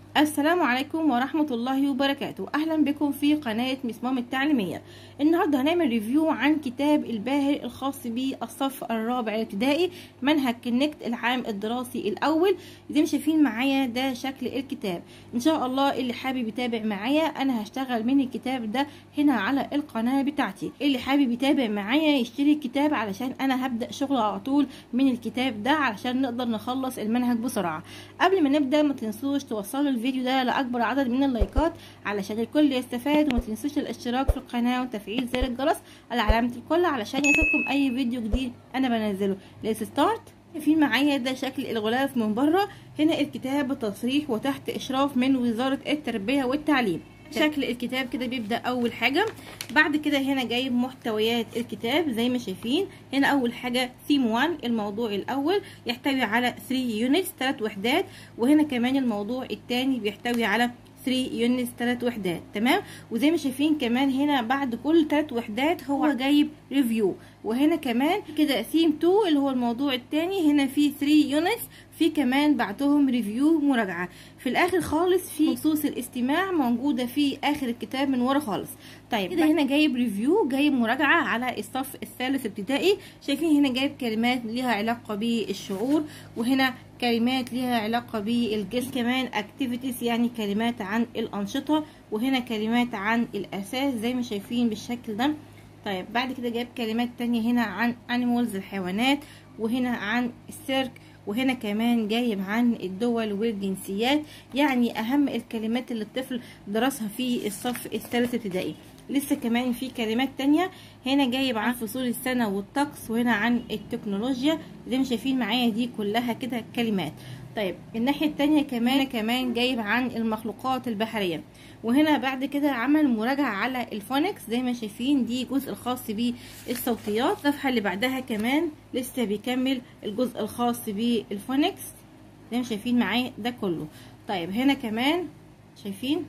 السلام عليكم ورحمة الله وبركاته أهلا بكم في قناة مسمام التعليمية النهاردة هنعمل ريفيو عن كتاب الباهر الخاص بالصف الرابع الابتدائي منهج كنكت العام الدراسي الأول زي ما شايفين معايا ده شكل الكتاب إن شاء الله اللي حابب يتابع معايا أنا هشتغل من الكتاب ده هنا على القناة بتاعتي اللي حابب يتابع معايا يشتري الكتاب علشان أنا هبدأ شغل على طول من الكتاب ده علشان نقدر نخلص المنهج بسرعة قبل ما نبدأ ما تنسوش توصلوا الفيديو ده لاكبر عدد من اللايكات علشان الكل يستفاد وما تنسوش الاشتراك في القناه وتفعيل زر الجرس على علامه الكل علشان يصلكم اي فيديو جديد انا بنزله ليتس ستارت في معايا ده شكل الغلاف من بره هنا الكتاب بتصريح وتحت اشراف من وزاره التربيه والتعليم شكل الكتاب كده بيبدا اول حاجه بعد كده هنا جايب محتويات الكتاب زي ما شايفين هنا اول حاجه ثيم 1 الموضوع الاول يحتوي على 3 يونتس 3 وحدات وهنا كمان الموضوع الثاني بيحتوي على 3 يونتس 3 وحدات تمام وزي ما شايفين كمان هنا بعد كل 3 وحدات هو جايب ريفيو وهنا كمان كده ثيم 2 اللي هو الموضوع الثاني هنا في 3 يونتس في كمان بعدهم ريفيو مراجعه في الاخر خالص في نصوص الاستماع موجوده في اخر الكتاب من ورا خالص طيب كده هنا جايب ريفيو جايب مراجعه على الصف الثالث ابتدائي شايفين هنا جايب كلمات ليها علاقه بالشعور وهنا كلمات ليها علاقة بالجسم كمان activities يعني كلمات عن الأنشطة وهنا كلمات عن الأساس زي ما شايفين بالشكل ده طيب بعد كده جايب كلمات تانية هنا عن animals الحيوانات وهنا عن السيرك وهنا كمان جايب عن الدول والجنسيات يعني أهم الكلمات اللي الطفل درسها في الصف الثالث ابتدائي لسه كمان في كلمات تانية هنا جايب عن فصول السنة والطقس وهنا عن التكنولوجيا زي ما شايفين معايا دي كلها كده كلمات طيب الناحية التانية كمان كمان جايب عن المخلوقات البحرية وهنا بعد كده عمل مراجعة على الفونكس زي ما شايفين دي الجزء الخاص بالصوتيات الصفحة اللي بعدها كمان لسه بيكمل الجزء الخاص بالفونكس زي ما شايفين معايا ده كله طيب هنا كمان شايفين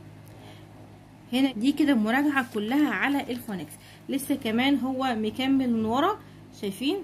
هنا دي كده مراجعة كلها على الفونكس لسه كمان هو مكمل من ورا شايفين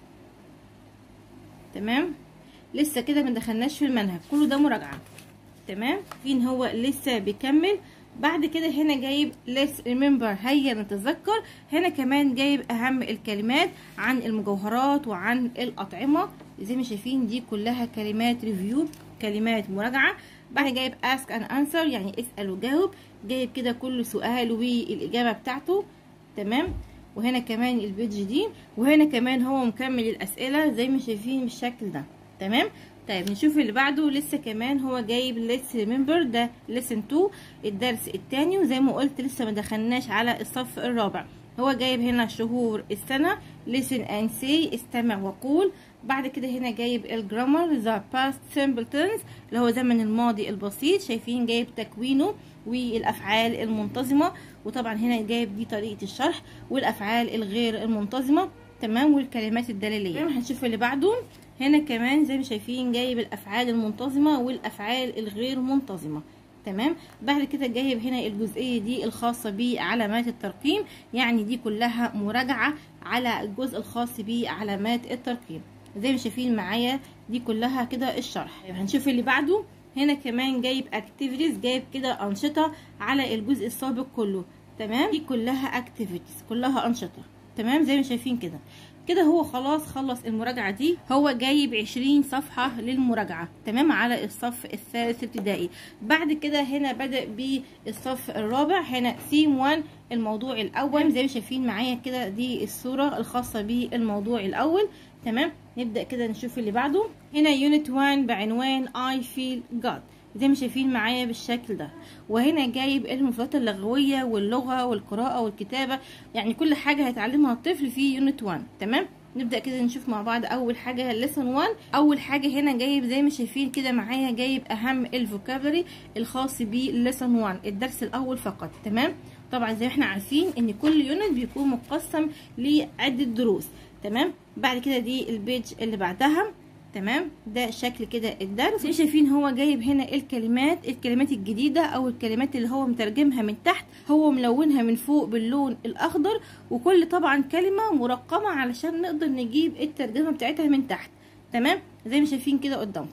تمام لسه كده ما دخلناش في المنهج كله ده مراجعة تمام فين هو لسه بيكمل بعد كده هنا جايب let's remember هيا نتذكر هنا كمان جايب اهم الكلمات عن المجوهرات وعن الاطعمة زي ما شايفين دي كلها كلمات ريفيو كلمات مراجعة بعد جايب ask and answer يعني اسأل وجاوب جايب كده كل سؤال والاجابة بتاعته تمام وهنا كمان البيج دي وهنا كمان هو مكمل الاسئلة زي ما شايفين بالشكل ده تمام طيب نشوف اللي بعده لسه كمان هو جايب let's remember ده lesson 2 الدرس الثاني وزي ما قلت لسه ما دخلناش على الصف الرابع هو جايب هنا شهور السنة listen and say استمع وقول بعد كده هنا جايب الجرامر the past simple tense اللي هو زمن الماضي البسيط شايفين جايب تكوينه والافعال المنتظمه وطبعا هنا جايب دي طريقه الشرح والافعال الغير المنتظمه تمام والكلمات الدليليه هنشوف اللي بعده هنا كمان زي ما شايفين جايب الافعال المنتظمه والافعال الغير منتظمه تمام بعد كده جايب هنا الجزئيه دي الخاصه بعلامات الترقيم يعني دي كلها مراجعه على الجزء الخاص بعلامات الترقيم زي ما شايفين معايا دي كلها كده الشرح هنشوف اللي بعده هنا كمان جايب اكتيفيتيز جايب كده انشطه على الجزء السابق كله تمام دي كلها اكتيفيتيز كلها انشطه تمام زي ما شايفين كده كده هو خلاص خلص المراجعة دي هو جايب عشرين صفحة للمراجعة تمام على الصف الثالث ابتدائي بعد كده هنا بدأ بالصف الرابع هنا ثيم 1 الموضوع الأول زي ما شايفين معايا كده دي الصورة الخاصة بالموضوع الأول تمام نبدأ كده نشوف اللي بعده هنا يونت 1 بعنوان I feel God زي ما شايفين معايا بالشكل ده وهنا جايب المفردات اللغويه واللغه والقراءه والكتابه يعني كل حاجه هيتعلمها الطفل في يونت 1 تمام نبدا كده نشوف مع بعض اول حاجه ليسون 1 اول حاجه هنا جايب زي ما شايفين كده معايا جايب اهم الفوكابلري الخاص بليسون 1 الدرس الاول فقط تمام طبعا زي ما احنا عارفين ان كل يونت بيكون مقسم لعده دروس تمام بعد كده دي البيج اللي بعدها تمام ده شكل كده الدرس شايفين هو جايب هنا الكلمات الكلمات الجديدة او الكلمات اللي هو مترجمها من تحت هو ملونها من فوق باللون الاخضر وكل طبعا كلمة مرقمة علشان نقدر نجيب الترجمة بتاعتها من تحت تمام زي ما شايفين كده قدامكم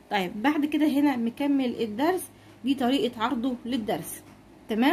طيب بعد كده هنا مكمل الدرس دي طريقه عرضه للدرس تمام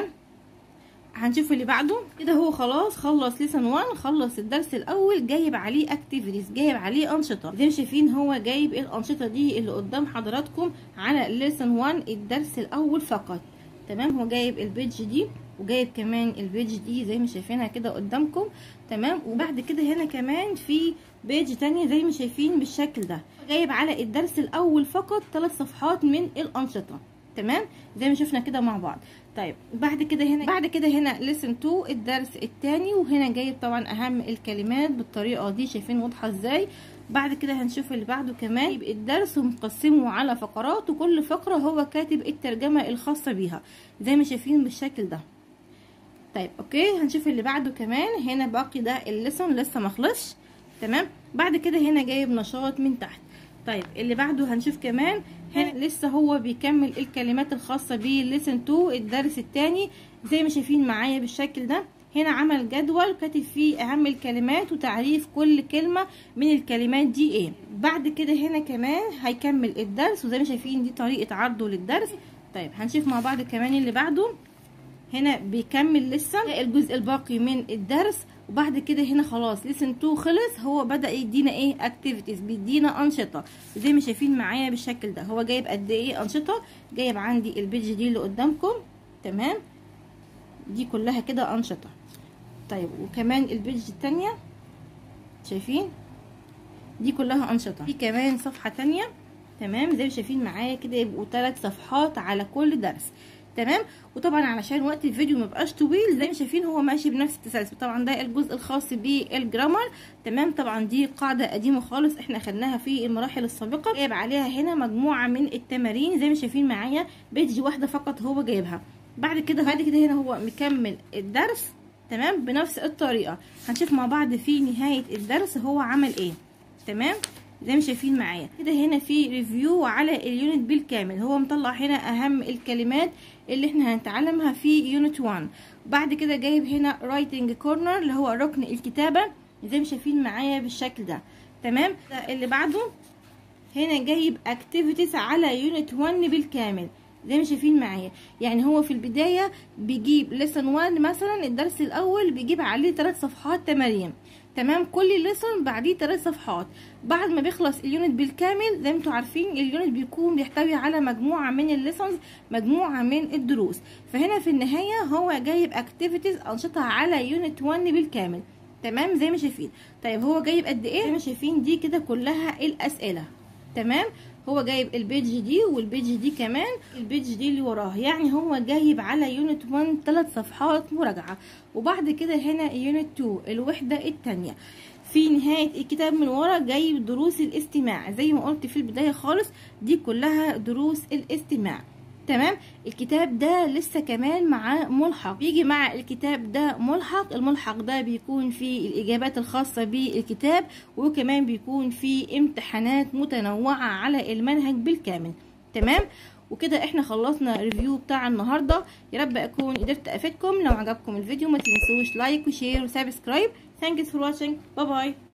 هنشوف اللي بعده كده هو خلاص خلص ليسن 1 خلص الدرس الاول جايب عليه اكتيفيتيز جايب عليه انشطه زي ما شايفين هو جايب الانشطه دي اللي قدام حضراتكم على ليسن 1 الدرس الاول فقط تمام هو جايب البيج دي وجايب كمان البيج دي زي ما شايفينها كده قدامكم تمام وبعد كده هنا كمان في بيج تانية زي ما شايفين بالشكل ده جايب على الدرس الاول فقط ثلاث صفحات من الانشطه تمام زي ما شفنا كده مع بعض طيب بعد كده هنا بعد كده هنا listen to الدرس الثاني وهنا جايب طبعا اهم الكلمات بالطريقه دي شايفين واضحه ازاي بعد كده هنشوف اللي بعده كمان يبقى الدرس ومقسمه على فقرات وكل فقره هو كاتب الترجمه الخاصه بيها زي ما شايفين بالشكل ده طيب اوكي هنشوف اللي بعده كمان هنا باقي ده الليسون لسه ما خلصش تمام بعد كده هنا جايب نشاط من تحت طيب اللي بعده هنشوف كمان هنا لسه هو بيكمل الكلمات الخاصه بيه listen to الدرس الثاني زي ما شايفين معايا بالشكل ده هنا عمل جدول كاتب فيه اهم الكلمات وتعريف كل كلمه من الكلمات دي ايه بعد كده هنا كمان هيكمل الدرس وزي ما شايفين دي طريقه عرضه للدرس طيب هنشوف مع بعض كمان اللي بعده هنا بيكمل لسه الجزء الباقي من الدرس وبعد كده هنا خلاص لسن تو خلص هو بدا يدينا ايه اكتيفيتيز بيدينا انشطه زي ما شايفين معايا بالشكل ده هو جايب قد ايه انشطه جايب عندي البيج دي اللي قدامكم تمام دي كلها كده انشطه طيب وكمان البيج التانية شايفين دي كلها انشطه في كمان صفحه تانية تمام زي ما شايفين معايا كده يبقوا ثلاث صفحات على كل درس تمام وطبعا علشان وقت الفيديو ما بقاش طويل زي ما شايفين هو ماشي بنفس التسلسل طبعا ده الجزء الخاص بالجرامر تمام طبعا دي قاعده قديمه خالص احنا خدناها في المراحل السابقه جايب عليها هنا مجموعه من التمارين زي ما شايفين معايا بيج واحده فقط هو جايبها بعد كده بعد كده هنا هو مكمل الدرس تمام بنفس الطريقه هنشوف مع بعض في نهايه الدرس هو عمل ايه تمام زي ما شايفين معايا كده هنا في ريفيو على اليونت بالكامل هو مطلع هنا اهم الكلمات اللي احنا هنتعلمها في يونت 1 بعد كده جايب هنا رايتنج كورنر اللي هو ركن الكتابه زي ما شايفين معايا بالشكل ده تمام ده اللي بعده هنا جايب اكتيفيتيز على يونت 1 بالكامل زي ما شايفين معايا يعني هو في البدايه بيجيب ليسن 1 مثلا الدرس الاول بيجيب عليه ثلاث صفحات تمارين تمام كل ليسون بعديه ثلاث صفحات بعد ما بيخلص اليونت بالكامل زي ما انتم عارفين اليونت بيكون بيحتوي على مجموعه من الليسونز مجموعه من الدروس فهنا في النهايه هو جايب اكتيفيتيز انشطه على يونت 1 بالكامل تمام زي ما شايفين طيب هو جايب قد ايه زي ما شايفين دي كده كلها الاسئله تمام هو جايب البيج دي والبيج دي كمان البيج دي اللي وراه يعني هو جايب على يونت 1 ثلاث صفحات مراجعه وبعد كده هنا يونت 2 الوحده الثانيه في نهايه الكتاب من ورا جايب دروس الاستماع زي ما قلت في البدايه خالص دي كلها دروس الاستماع تمام الكتاب ده لسه كمان معاه ملحق بيجي مع الكتاب ده ملحق الملحق ده بيكون فيه الاجابات الخاصه بالكتاب وكمان بيكون فيه امتحانات متنوعه على المنهج بالكامل تمام وكده احنا خلصنا ريفيو بتاع النهارده يا رب اكون قدرت افيدكم لو عجبكم الفيديو ما تنسوش لايك وشير وسبسكرايب ثانكس فور واتشنج باي باي